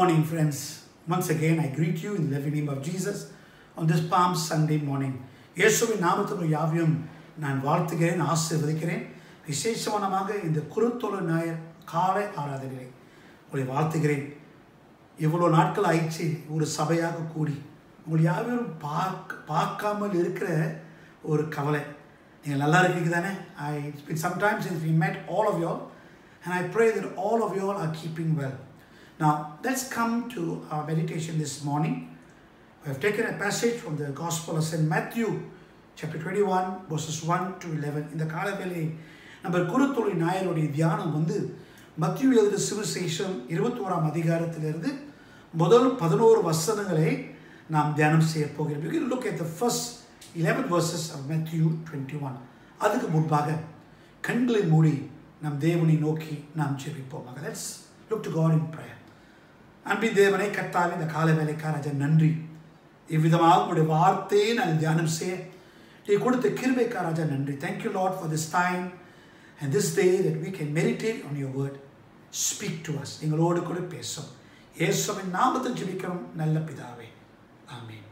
morning, friends. Once again, I greet you in the living name of Jesus on this Palm Sunday morning. இயேசுவின் நாமத்தில் யாவையும் நான் வாழ்த்துகிறேன் ஆசீர்வதிக்கிறேன் விசேஷமானமாக இந்த குருத்தொழு ஞாயிறு காலை ஆராதனை உங்களை வாழ்த்துகிறேன் இவ்வளோ நாட்கள் ஆயிடுச்சு ஒரு சபையாக கூடி உங்களை யாரும் பார்க்க பார்க்காமல் இருக்கிற ஒரு கவலை நீங்கள் நல்லா இருக்கீங்க தானே I it's sometimes is we met all of you all and I pray that all of you all are keeping well. Now, let's come to our meditation this morning. We have taken a passage from the Gospel of St. Matthew, chapter 21, verses 1 to 11. இந்த காலவேளை நம்ம குருத்தொழி நாயருடைய தியானம் வந்து மத்திய எழுதின சுவிசேஷம் இருபத்தோராம் அதிகாரத்திலிருந்து முதல் பதினோரு வசனங்களை நாம் தியானம் செய்ய போகிறோம் You can look at the first 11 verses of Matthew 21. அதுக்கு முன்பாக கண்களை மூடி நம் தேவனை நோக்கி நாம் ஜெபிப்போமாக let's look to God in prayer அன்பின் தேவனை கர்த்தாவே இந்த கால வேலைக்காரஜ நன்றி இவ்விதமாக உங்களுடைய வார்த்தையை நான் தியானம் செய்ய நீ கொடுத்த கிருபைக்காராஜா நன்றி thank you lot for this time and this day that we can meditate on your word speak to us எங்களோடு கூட பேசும் இயேசுவின் நாமத்தில் ஜெபிக்கிறோம் நல்ல பிதாவே ஆமீன்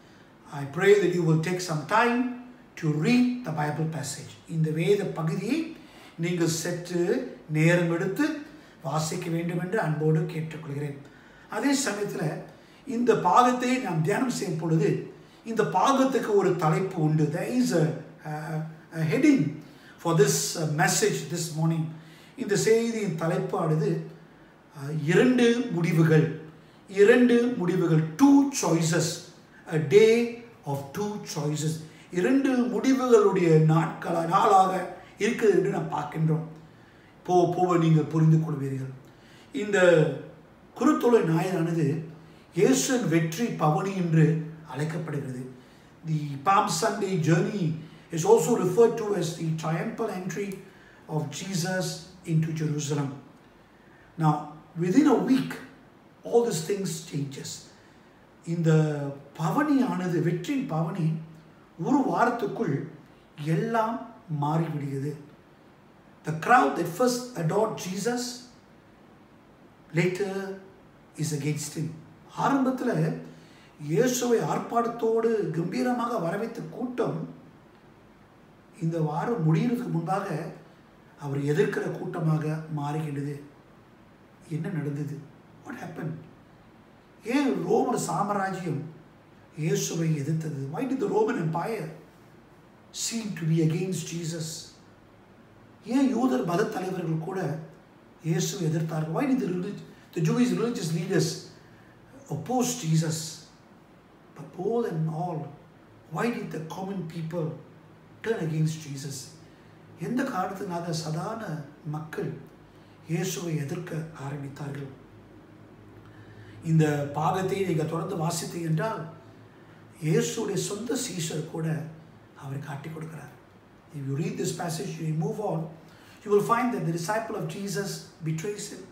I pray that you will take some time to read the Bible passage. இந்த வேத பகுதியை நீங்கள் சற்று நேரம் எடுத்து வாசிக்க வேண்டும் என்று அன்போடு கேட்டுக்கொள்கிறேன் அதே சமயத்தில் இந்த பாகத்தை நாம் தியானம் செய்யும் பொழுது இந்த பாகத்துக்கு ஒரு தலைப்பு உண்டு there is a, a heading for this uh, message this morning இந்த செய்தியின் தலைப்பானது அஹ், இரண்டு முடிவுகள் இரண்டு முடிவுகள் two choices a day of two choices இரண்டு முடிவுகளுடைய நாட்கள நாளாக இருக்குது என்று நாம் பார்க்கின்றோம் போ போவ நீங்கள் புரிந்து கொள்வீர்கள் இந்த குருத்தொலை ஞாயிறானது இயேசுவின் வெற்றி பவனி என்று அழைக்கப்படுகிறது the palm Sunday journey is also referred to as தி triumphal entry of Jesus into Jerusalem. Now, within a week, all these things changes. இந்த பவனியானது வெற்றியின் பவனி ஒரு வாரத்துக்குள் எல்லாம் மாறிவிடுகிறது The crowd that first adored Jesus later is against him. ஆரம்பத்தில் இயேசுவை ஆர்ப்பாட்டத்தோடு கம்பீரமாக வரவேற்ற கூட்டம் இந்த வாரம் முடிகிறதுக்கு முன்பாக அவர் எதிர்க்கிற கூட்டமாக மாறுகின்றது என்ன நடந்தது வாட் ஹேப்பன் ஏன் ரோமர் சாம்ராஜ்யம் இயேசுவை எதிர்த்தது why did the Roman empire seem to be against Jesus ஏன் யூதர் மத தலைவர்கள் கூட இயேசுவை எதிர்த்தார்கள் why did the the Jewish religious leaders opposed Jesus but more than all why did the common people turn against Jesus எந்த காரணத்தினால சாதாரண மக்கள் இயேசுவை எதிர்க்க ஆரம்பித்தார்கள் இந்த பாகத்தை நீங்கள் தொடர்ந்து வாசித்தீங்க என்றால் இயேசுடைய சொந்த சீஷர் கூட அவர் காட்டிக் கொடுக்கிறார் if you read this passage you move on you will find that the disciple of Jesus betrays him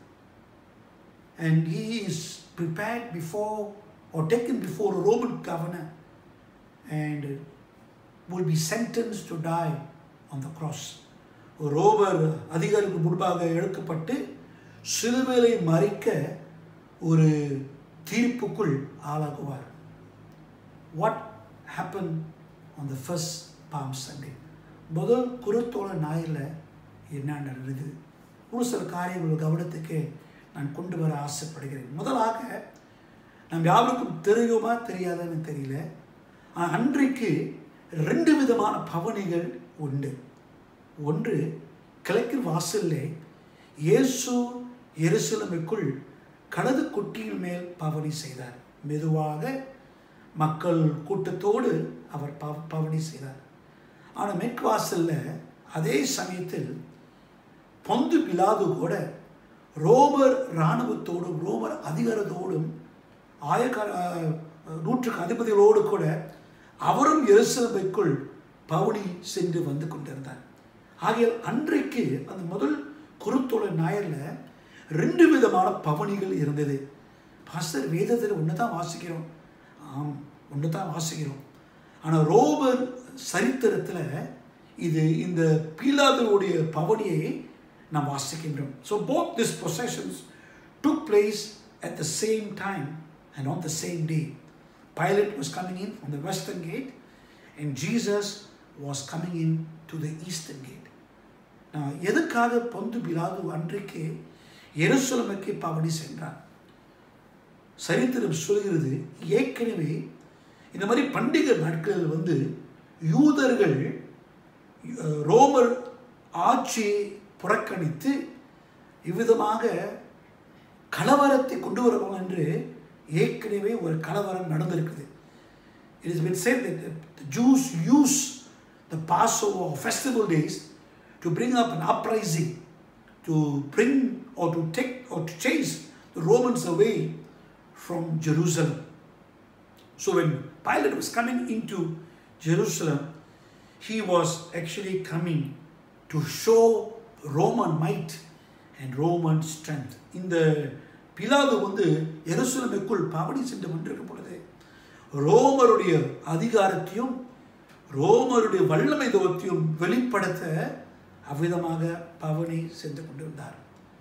and he is prepared before or taken before a Roman governor and will be sentenced to die on the cross. ஒரு ரோமர் அதிகாரிக்கு முன்பாக எடுக்கப்பட்டு சிலுவையை மறிக்க ஒரு தீர்ப்புக்குள் ஆளாகுவார் what happen on the first palm Sunday முதல் குருத்தோட ஞாயிறில் என்ன நடந்தது ஒரு சில காரியங்கள் கவனத்துக்கு நான் கொண்டு வர ஆசைப்படுகிறேன் முதலாக நம் யாருக்கும் தெரியுமா தெரியாதான்னு தெரியல ஆனால் அன்றைக்கு ரெண்டு விதமான பவனிகள் உண்டு ஒன்று கிழக்கு வாசல்லே இயேசு எருசலமைக்குள் கலது குட்டியின் மேல் பவனி செய்தார் மெதுவாக மக்கள் கூட்டத்தோடு அவர் பவ பவனி செய்தார் ஆனால் மேற்கு வாசலில் அதே சமயத்தில் பொந்து பிலாது கூட ரோமர் இராணுவத்தோடும் ரோமர் அதிகாரத்தோடும் ஆயக்கார நூற்றுக்கு அதிபதிகளோடு கூட அவரும் எருசலமைக்குள் பவுனி சென்று வந்து கொண்டிருந்தார் ஆகையால் அன்றைக்கு அந்த முதல் குருத்தோட ஞாயிறில் ரெண்டு விதமான பவனிகள் இருந்தது பாஸ்டர் வேதத்தில் ஒன்று தான் வாசிக்கிறோம் ஆம் ஒன்று தான் வாசிக்கிறோம் ஆனால் ரோமர் சரித்திரத்தில் இது இந்த பீலாதருடைய பவனியை நாம் வாசிக்கின்றோம் so both this processions took place at the same time and on the same day. Pilate was coming in from the western gate, and Jesus was coming in to the eastern gate. நான் எதுக்காக பொந்து பிலாது அன்றைக்கு எருசலமுக்கு பவனி சென்றார் சரித்திரம் சொல்கிறது ஏற்கனவே இந்த மாதிரி பண்டிகை நாட்களில் வந்து யூதர்கள் அஹ், ரோமர் ஆட்சியை புறக்கணித்து இவ்விதமாக கலவரத்தை கொண்டு வருவாங்க என்று ஏற்கனவே ஒரு கலவரம் நடந்திருக்குது It has been said that the- the Jews use the Passover or festival days to bring up an uprising, to bring or to take or to chase the Romans away from Jerusalem. So when Pilate was coming into Jerusalem, he was actually coming to show Roman might and Roman strength. இந்த பிலாது வந்து எருசலேமுக்குள் பவனி சென்று கொண்டிருக்கும் பொழுது ரோமருடைய அதிகாரத்தையும் ரோமருடைய வல்லமை தவத்தையும் வெளிப்படுத்த அவ்விதமாக பவனி சென்று கொண்டிருந்தார்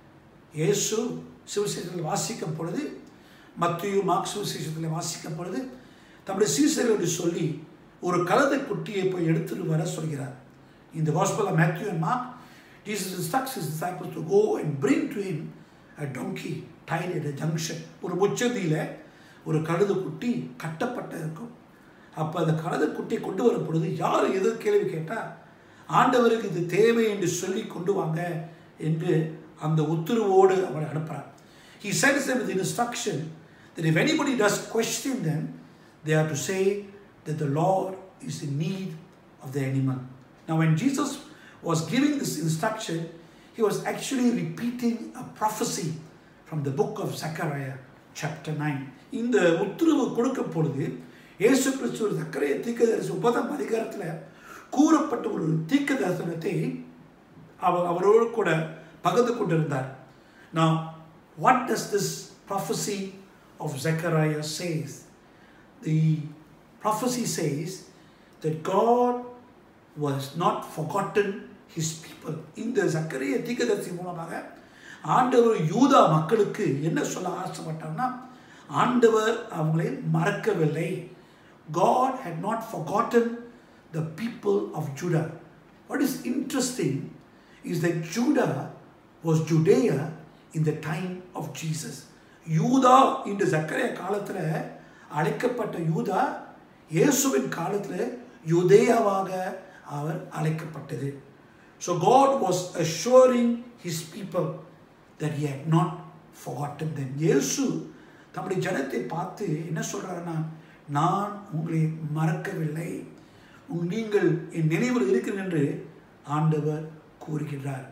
இயேசு சிவசேஷத்தில் வாசிக்கும் பொழுது மத்திய மார்க் சிவசேஷத்தில் வாசிக்கும் பொழுது தம்முடைய சீசர்களோடு சொல்லி ஒரு கலதை குட்டியை போய் எடுத்துட்டு வர சொல்கிறார் இந்த gospel of Matthew and Mark Jesus instructs his disciples to go and bring to him a donkey tied at a junction ஒரு முச்சந்தியில் ஒரு கழுது குட்டி கட்டப்பட்ட இருக்கும் அப்போ அந்த கழுது குட்டியை கொண்டு வரும் பொழுது யார் எது கேள்வி கேட்டால் ஆண்டவருக்கு இது தேவை என்று சொல்லி கொண்டு வாங்க என்று அந்த உத்தரவோடு அவரை அனுப்புகிறார் He sends them with instruction that if anybody does question them, they are to say that the Lord is in need of the animal. Now, when Jesus was giving this instruction, he was actually repeating a prophecy from the book of Zechariah, chapter 9. இந்த உத்தரவு கொடுக்கும் பொழுது இயேசு கிறிஸ்து ஒரு சக்கரைய தீர்க்கதரிசி உபதம் அதிகாரத்தில் கூறப்பட்ட ஒரு தீர்க்க தரிசனத்தை அவர் அவரோடு கூட பகிர்ந்து கொண்டிருந்தார் Now, what does this prophecy of Zechariah says? The prophecy says that God was not forgotten his people. இந்த சக்கரைய தீர்க்கதரிசி மூலமாக ஆண்டவர் யூதா மக்களுக்கு என்ன சொல்ல ஆசைப்பட்டார்னா ஆண்டவர் அவங்களை மறக்கவில்லை God had not forgotten the people of Judah. What is interesting is that Judah was Judea in the time of Jesus. யூதா இந்த சக்கரைய காலத்தில் அழைக்கப்பட்ட யூதா இயேசுவின் காலத்தில் யுதேயாவாக அவர் அழைக்கப்பட்டது so God was assuring his people that he had not forgotten them இயேசு தம்முடைய ஜனத்தை பார்த்து என்ன சொல்றாருன்னா நான் உங்களை மறக்கவில்லை உங் நீங்கள் என் நினைவில் இருக்கிறீர்கள் என்று ஆண்டவர் கூறுகிறார்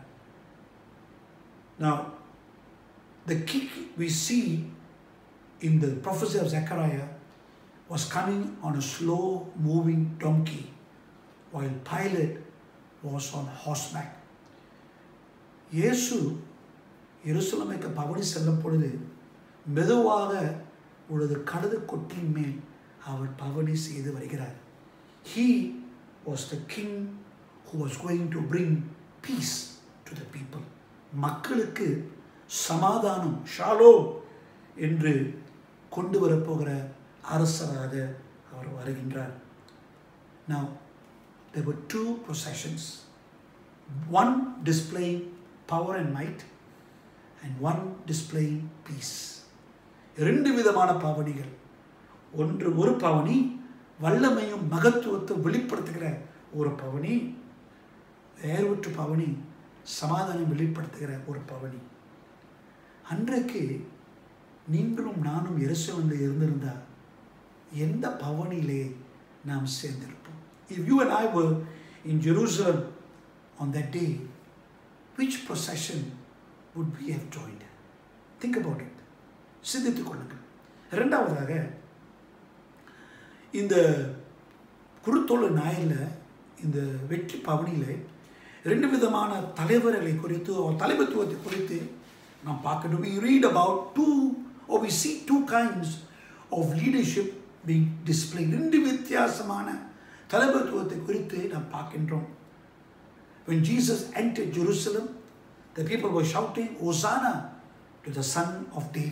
Now, the kick we see in the prophecy of Zechariah was coming on a slow moving donkey while Pilate was on horseback. இயேசு எருசலமைக்கு பவனி செல்லும் பொழுது மெதுவாக உனது கழுது கொட்டின் மேல் அவர் பவனி செய்து வருகிறார் He was the king who was going to bring peace to the people. மக்களுக்கு சமாதானம் ஷாலோ என்று கொண்டு வரப்போகிற அரசராக அவர் வருகின்றார் Now, there were two processions. One displaying power and might, and one displaying peace. இரண்டு விதமான பவனிகள் ஒன்று ஒரு பவனி வல்லமையும் மகத்துவத்தை வெளிப்படுத்துகிற ஒரு பவனி வேறுவற்று பவனி சமாதானம் வெளிப்படுத்துகிற ஒரு பவனி அன்றைக்கு நீங்களும் நானும் எருசலேமில் இருந்திருந்தா எந்த பவனிலே நாம் சேர்ந்திருப்போம் If you and I were in Jerusalem on that day, which procession would we have joined? Think about it. சிந்தித்துக் கொள்ளுங்கள் இரண்டாவதாக இந்த குருத்தோல நாயில் இந்த வெற்றி பவனியில் ரெண்டு விதமான தலைவர்களை குறித்து or தலைமைத்துவத்தை குறித்து நாம் பார்க்கணும் we read about two or we see two kinds of leadership being displayed ரெண்டு வித்தியாசமான தலைமைத்துவத்தை குறித்து நாம் பார்க்கின்றோம் when Jesus entered Jerusalem the people were shouting Hosanna to the son of David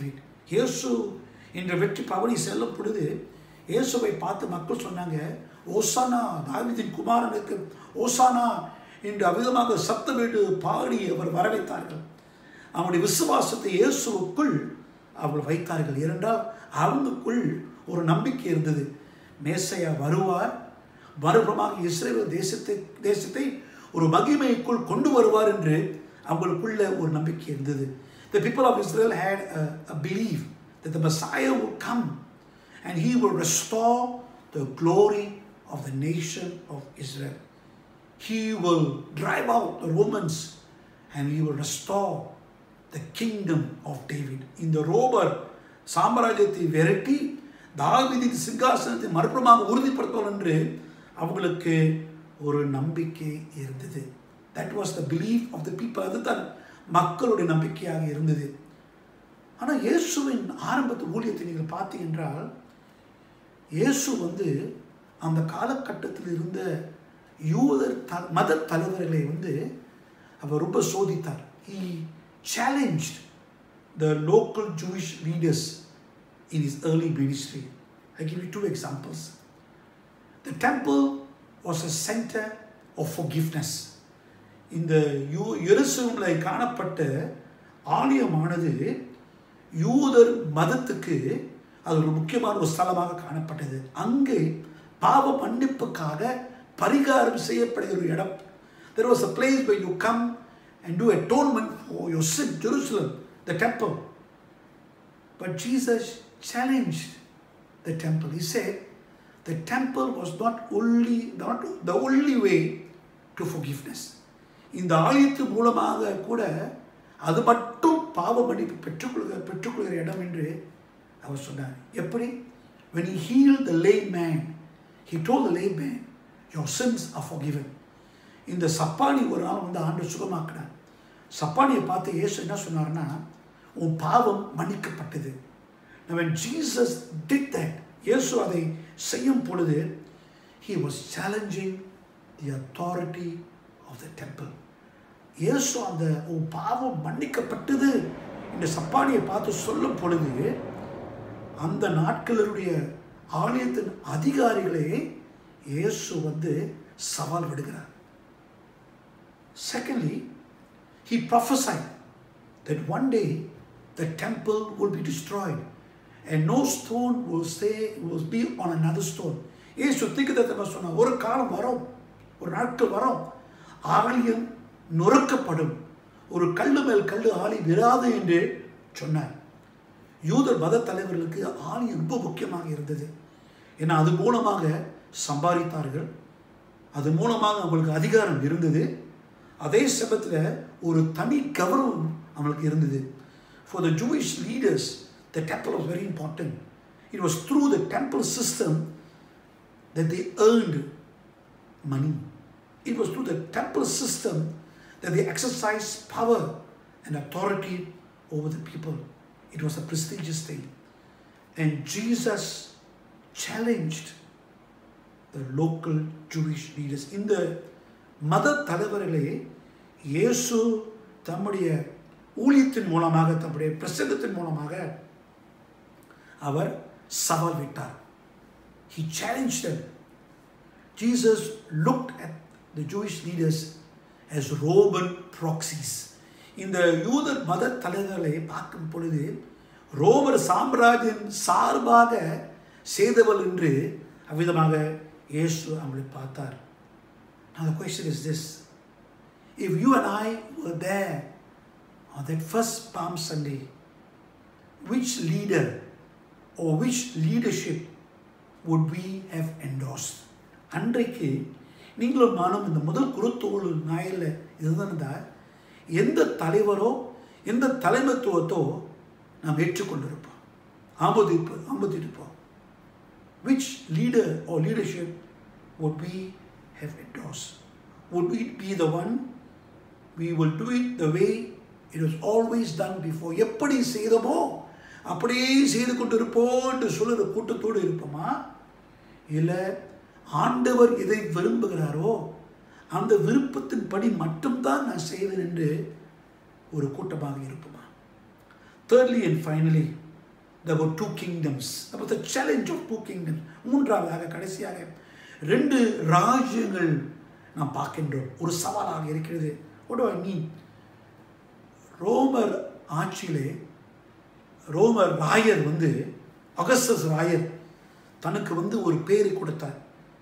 இயேசு என்ற வெற்றி பவனி செல்லும் பொழுது இயேசுவை பார்த்து மக்கள் சொன்னாங்க ஓசானா தாவிதின் குமாரனுக்கு ஓசானா என்று அவிதமாக சத்தமிட்டு பாடி அவர் வரவைத்தார்கள் அவனுடைய விசுவாசத்தை இயேசுவுக்குள் அவர்கள் வைத்தார்கள் ஏனென்றால் அவங்களுக்குள் ஒரு நம்பிக்கை இருந்தது மேசையா வருவார் மறுபுறமாக இஸ்ரேல் தேசத்தை தேசத்தை ஒரு மகிமைக்குள் கொண்டு வருவார் என்று அவங்களுக்குள்ள ஒரு நம்பிக்கை இருந்தது The people of Israel had a, a belief that the Messiah would come and he will restore the glory of the nation of Israel. He will drive out the Romans and he will restore the kingdom of David. இந்த ரோபர் சாம்ராஜ்யத்தை விரட்டி தாவிதின் சிங்காசனத்தை மறுபுறமாக உறுதிப்படுத்துவோம் என்று அவங்களுக்கு ஒரு நம்பிக்கை இருந்தது that was the belief of the people அதுதான் மக்களுடைய நம்பிக்கையாக இருந்தது ஆனால் இயேசுவின் ஆரம்பத்து ஊழியத்தை நீங்கள் பார்த்தீங்க என்றால் இயேசு வந்து அந்த காலகட்டத்தில் இருந்த யூதர் த மத தலைவர்களை வந்து அவர் ரொம்ப சோதித்தார் he challenge the local Jewish leaders in his early ministry I give you two examples the temple was a centre of forgiveness இந்த யூ எருசலேமில் காணப்பட்ட ஆலயமானது யூதர் மதத்துக்கு அது ஒரு முக்கியமான ஒரு ஸ்தலமாக காணப்பட்டது அங்கே பாவ மன்னிப்புக்காக பரிகாரம் செய்யப்படுகிற ஒரு இடம் there was a place where you come and do atonement for your sin Jerusalem the temple but Jesus challenged the temple he said the temple was not only not the only way to forgiveness இந்த ஆலயத்து மூலமாக கூட அது மட்டும் பாவ மன்னிப்பு பெற்றுக்கொள்கிற பெற்றுக்கொள்கிற இடம் என்று அவர் சொன்னார் எப்படி when he healed the lame man he told the lame man your sins are forgiven இந்த சப்பானி ஒரு நாள் வந்து ஆண்டு சுகமாக்கினார் சப்பானியை பார்த்து இயேசு என்ன சொன்னார்னா உன் பாவம் மன்னிக்கப்பட்டது Now when Jesus did that இயேசு அதை செய்யும் பொழுது he was challenging the authority of the temple இயேசு அந்த உன் பாவம் மன்னிக்கப்பட்டது இந்த சப்பானியை பார்த்து சொல்லும் பொழுது அந்த நாட்களினுடைய ஆலயத்தின் அதிகாரிகளே இயேசு வந்து சவால் விடுகிறார் Secondly, he prophesied that one day the temple will be destroyed and no stone will stay will be on another stone. இயேசு தீர்க்கதரிசனமா சொன்னார் ஒரு காலம் வரும் ஒரு நாட்கள் வரும் ஆலயம் நொறுக்கப்படும் ஒரு கல்லு மேல் கல்லு ஆலி விராது என்று சொன்னார் யூதர் மத தலைவர்களுக்கு ஆலயம் ரொம்ப முக்கியமாக இருந்தது ஏன்னா அது மூலமாக சம்பாதித்தார்கள் அது மூலமாக அவங்களுக்கு அதிகாரம் இருந்தது அதே சமயத்தில் ஒரு தனி கௌரவம் அவங்களுக்கு இருந்தது for the Jewish leaders the temple was very important it was through the temple system that they earned money. It was through the temple system that they exercised power and authority over the people. It was a prestigious thing. And Jesus challenged the local Jewish leaders. இந்த மத தலைவர்களே இயேசு தம்முடைய ஊழியத்தின் மூலமாக தம்முடைய பிரசங்கத்தின் மூலமாக அவர் சவால் விட்டார் He challenged them. Jesus looked at the Jewish leaders as Roman proxies. இந்த யூதர் மத தலைவர்களை பார்க்கும் பொழுது ரோமர் சாம்ராஜ்யம் சார்பாக செய்தவள் என்று அவ்விதமாக இயேசு அவங்களை பார்த்தார் Now the question is this. If you and I were there on that first Palm Sunday, which leader or which leadership would we have endorsed? அன்றைக்கு நீங்களும் நானும் இந்த முதல் குருத்தோடு நாயில் இருந்திருந்தா எந்த தலைவரோ எந்த தலைமைத்துவத்தோ நாம் ஏற்றுக்கொண்டிருப்போம் ஆமோதிப்பு ஆமோதிருப்போம் which leader or leadership would we have endorsed? Would it be the one we will do it the way it was always done before? எப்படி செய்தோமோ அப்படியே செய்து கொண்டிருப்போம் என்று சொல்லுற கூட்டத்தோடு இருப்போமா இல்லை ஆண்டவர் எதை விரும்புகிறாரோ அந்த விருப்பத்தின்படி மட்டும்தான் நான் செய்வேன் என்று ஒரு கூட்டமாக இருப்போமா thirdly and finally there were two kingdoms there was the challenge of two kingdoms மூன்றாவதாக கடைசியாக ரெண்டு ராஜ்யங்கள் நாம் பார்க்கின்றோம் ஒரு சவாலாக இருக்கிறது what do I mean ரோமர் ஆட்சியிலே ரோமர் ராயர் வந்து அகஸ்டஸ் ராயர் தனக்கு வந்து ஒரு பேரை கொடுத்தார்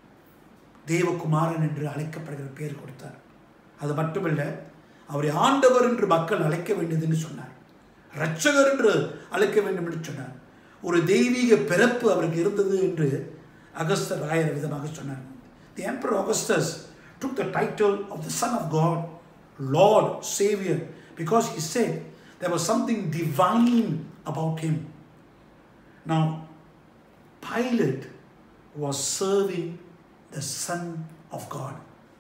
தேவகுமாரன் என்று அழைக்கப்படுகிற பேர் கொடுத்தார் அது மட்டுமல்ல அவரை ஆண்டவர் என்று மக்கள் அழைக்க வேண்டியது என்று சொன்னார் இரட்சகர் என்று அழைக்க வேண்டும் என்று சொன்னார் ஒரு தெய்வீக பிறப்பு அவருக்கு இருந்தது என்று அகஸ்தர் ராயர் விதமாக சொன்னார் the emperor Augustus took the title of the Son of God, Lord, Savior, because he said there was something divine about him. Now, Pilate was serving the Son of God.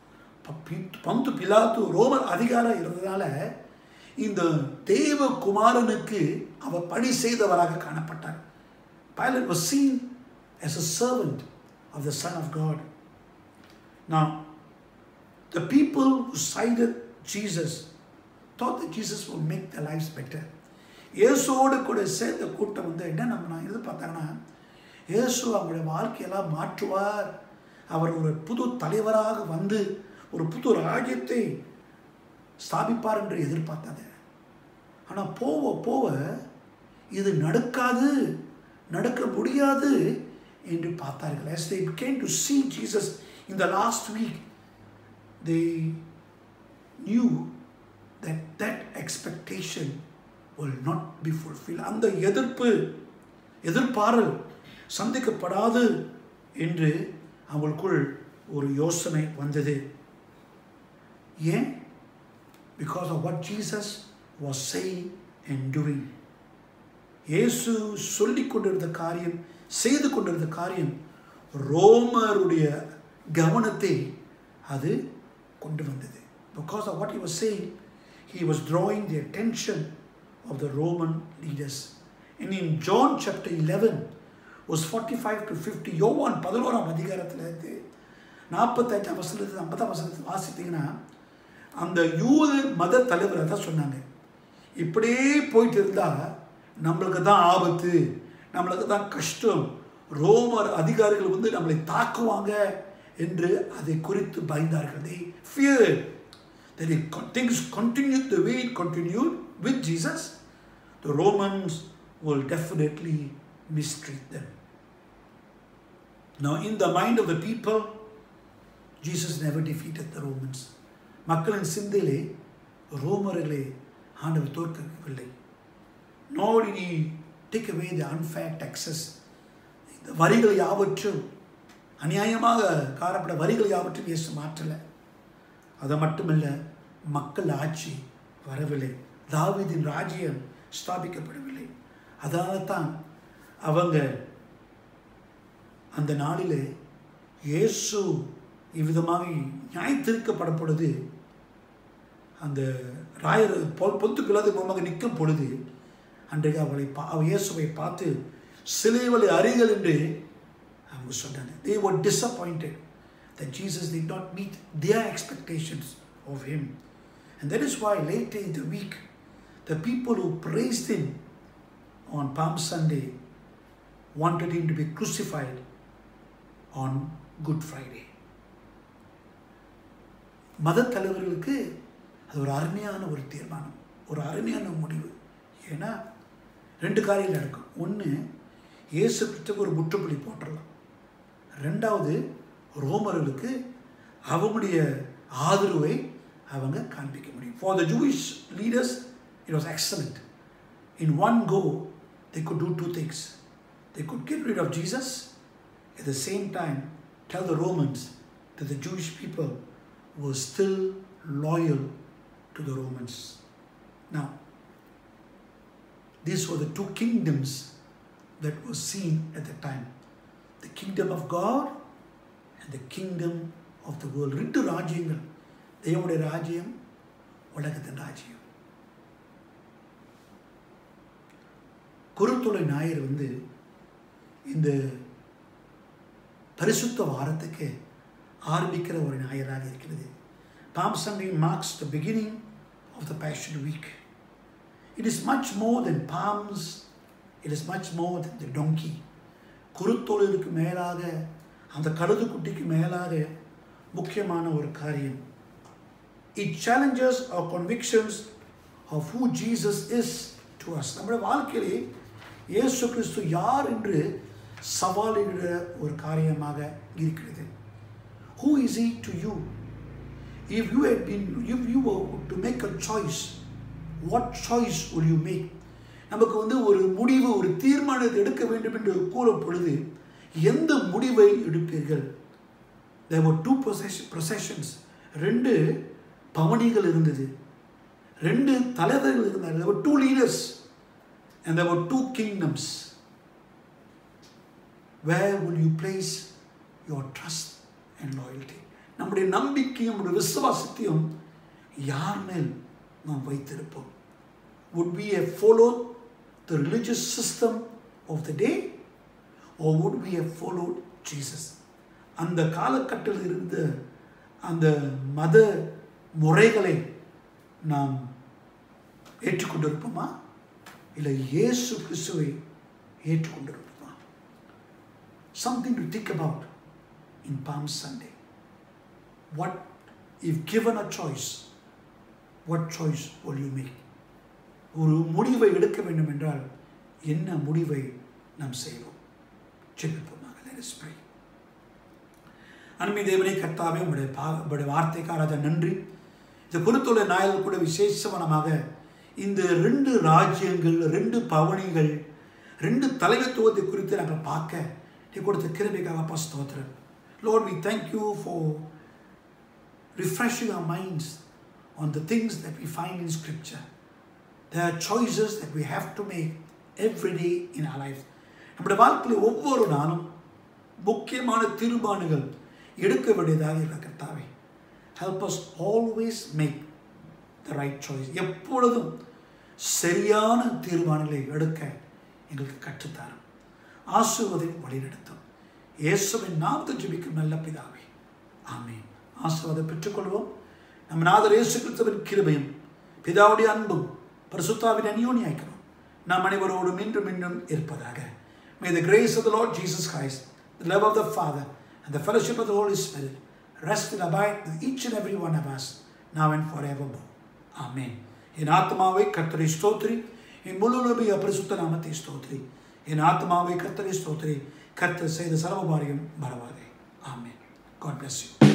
பந்து பிலாத்து ரோமர் அதிகாரம் இருந்ததால இந்த தேவ குமாரனுக்கு அவர் பணி செய்தவராக காணப்பட்டார் Pilate was seen as a servant of the Son of God. Now, the people who sided Jesus thought that Jesus will make their lives better. இயேசுவோடு கூட சேர்ந்த கூட்டம் வந்து என்ன நம்ம நான் எதிர்பார்த்தாங்கன்னா இயேசு அவங்களுடைய வாழ்க்கையெல்லாம் மாற்றுவார் அவர் ஒரு புது தலைவராக வந்து ஒரு புது ராஜ்யத்தை ஸ்தாபிப்பார் என்று எதிர்பார்த்தாங்க ஆனால் போக போக இது நடக்காது நடக்க முடியாது என்று பார்த்தார்கள் as they came to see Jesus in the last week they knew that that expectation will not be fulfilled அந்த எதிர்ப்பு எதிர்பாரல் சந்திக்கப்படாது என்று அவங்களுக்குள் ஒரு யோசனை வந்தது ஏன் because of what Jesus was saying and doing இயேசு சொல்லிக் கொண்டிருந்த காரியம் செய்து கொண்டிருந்த காரியம் ரோமருடைய கவனத்தை அது கொண்டு வந்தது because of what he was saying he was drawing the attention of the Roman leaders and in John chapter 11 was 45 to 50 யோவான் பதினோராம் அதிகாரத்தில் இருந்து நாற்பத்தஞ்சாம் வசனத்தில் ஐம்பதாம் வசனத்தை வாசித்தீங்கன்னா அந்த யூத மத தலைவர் தான் சொன்னாங்க இப்படியே போயிட்டு இருந்தால் நம்மளுக்கு தான் ஆபத்து நம்மளுக்கு தான் கஷ்டம் ரோமர் அதிகாரிகள் வந்து நம்மளை தாக்குவாங்க என்று அதை குறித்து பயந்தார்கள் they feared that if things continued the way it continued with Jesus the Romans will definitely mistreat them now in the mind of the people Jesus never defeated the Romans மக்களின் சிந்தையிலே ரோமர்களை ஆண்டவர் தோற்கவில்லை nor did he take away the unfair taxes இந்த வரிகள் யாவற்றும் அநியாயமாக காணப்பட்ட வரிகள் யாவற்றும் இயேசு மாற்றலை அது மட்டுமல்ல மக்கள் ஆட்சி வரவில்லை தாவீதின் ராஜ்யம் ஸ்தாபிக்கப்படவில்லை அதனால தான் அவங்க அந்த நாளிலே இயேசு இவ்விதமாக நியாயத்திருக்கப்படும் பொழுது அந்த ராயர் பொ- பொத்து பிளாது மூலமாக நிற்கும் பொழுது அன்றைக்கு அவளை பா அவ இயேசுவை பார்த்து சிலுவலை அறிகள் என்று அவங்க சொன்னாங்க they were disappointed that Jesus did not meet their expectations of him and that is why later in the week the people who praised him on Palm Sunday wanted him to be crucified on Good Friday மத தலைவர்களுக்கு அது ஒரு அருமையான ஒரு தீர்மானம் ஒரு அருமையான முடிவு ஏன்னா ரெண்டு காரியம் நடக்கும் ஒன்று இயேசு கிறிஸ்துக்கு ஒரு முற்றுப்புள்ளி போட்டுடலாம் ரெண்டாவது ரோமர்களுக்கு அவங்களுடைய ஆதரவை அவங்க காண்பிக்க முடியும் for the Jewish leaders it was excellent in one go they could do two things they could get rid of jesus at the same time tell the romans that the jewish people were still loyal to the romans now these were the two kingdoms that were seen at the time the kingdom of god and the kingdom of the world ரெண்டு ராஜ்யங்கள் தேவனுடைய ராஜ்யம் உலகத்தின் ராஜ்யம் குருத்துளை ஞாயிறு வந்து இந்த பரிசுத்த வாரத்துக்கு ஆரம்பிக்கிற ஒரு ஞாயிறாக இருக்கிறது Palm Sunday marks the beginning of the Passion week it is much more than palms it is much more than the donkey குருத்தொழிலுக்கு மேலாக அந்த கழுது குட்டிக்கு மேலாக முக்கியமான ஒரு காரியம் it challenges our convictions of who Jesus is to us நம்முடைய வாழ்க்கையிலே இயேசு கிறிஸ்து யார் என்று சவாலிடுற ஒரு காரியமாக இருக்கிறது who is he to you if you had been if you were to make a choice what choice will you make நமக்கு வந்து ஒரு முடிவு ஒரு தீர்மானத்தை எடுக்க வேண்டும் என்று கூறும் பொழுது எந்த முடிவை எடுப்பீர்கள் there were two procession processions ரெண்டு பவனிகள் இருந்தது ரெண்டு தலைவர்கள் இருந்தார்கள் there were two leaders and there were two kingdoms where will you place your trust and loyalty நம்முடைய நம்பிக்கையும் நம்முடைய விசுவாசத்தையும் யார் மேல் நாம் வைத்திருப்போம் would we have followed the religious system of the day or would we have followed Jesus அந்த காலகட்டத்தில் இருந்த அந்த மத முறைகளை நாம் ஏற்றுக்கொண்டிருப்போமா இல்லை இயேசு கிறிஸ்துவை ஏற்றுக்கொண்டிருப்போமா something to think about in Palm Sunday what if given a choice what choice will you make ஒரு முடிவை எடுக்க வேண்டும் என்றால் என்ன முடிவை நாம் செய்வோம் ஜெபிப்போமாக let us pray அன்பை தேவனே கர்த்தாவே உங்களுடைய பா உங்களுடைய வார்த்தைக்காராத நன்றி இந்த குருத்துள்ள நாயர்கள் கூட விசேஷமானமாக இந்த ரெண்டு ராஜ்யங்கள் ரெண்டு பவனிகள் ரெண்டு தலைமைத்துவத்தை குறித்து நாங்கள் பார்க்க நீ கொடுத்த கிருமைக்காக அப்பா ஸ்தோத்திரம் Lord we thank you for refreshing our minds on the things that we find in scripture there are choices that we have to make every day in our life நம்முடைய வாழ்க்கையில் ஒவ்வொரு நாளும் முக்கியமான தீர்மானங்கள் எடுக்க வேண்டியதாக இருக்கிற கர்த்தாவே help us always make the right choice எப்பொழுதும் சரியான தீர்மானங்களை எடுக்க எங்களுக்கு கற்றுத்தாரும் ஆசுவதை வழிநடத்தும் இயேசுவின் நாமத்தை ஜெபிக்கும் நல்ல பிதாவே ஆமீன் ஆசீர்வாதத்தை பெற்றுக்கொள்வோம் நம்ம நாதர் இயேசு கிறிஸ்துவின் கிருபையும் பிதாவுடைய அன்பும் பரிசுத்தாவின் அந்யோனி ஐக்கணும் நாம் அனைவரோடு மீண்டும் மீண்டும் இருப்பதாக May the grace of the Lord Jesus Christ, the love of the Father, and the fellowship of the Holy Spirit rest and abide with each and every one of us now and forevermore. Amen. என் ஆத்மாவை கர்த்தரை ஸ்தோத்ரி என் முழுநபிய பரிசுத்த நாமத்தை ஸ்தோத்ரி என் ஆத்மாவை கர்த்தரை ஸ்தோத்ரி கர்த்தர் செய்த சர்வபாரியம் மறவாதே ஆமேன் காட் பிளஸ் யூ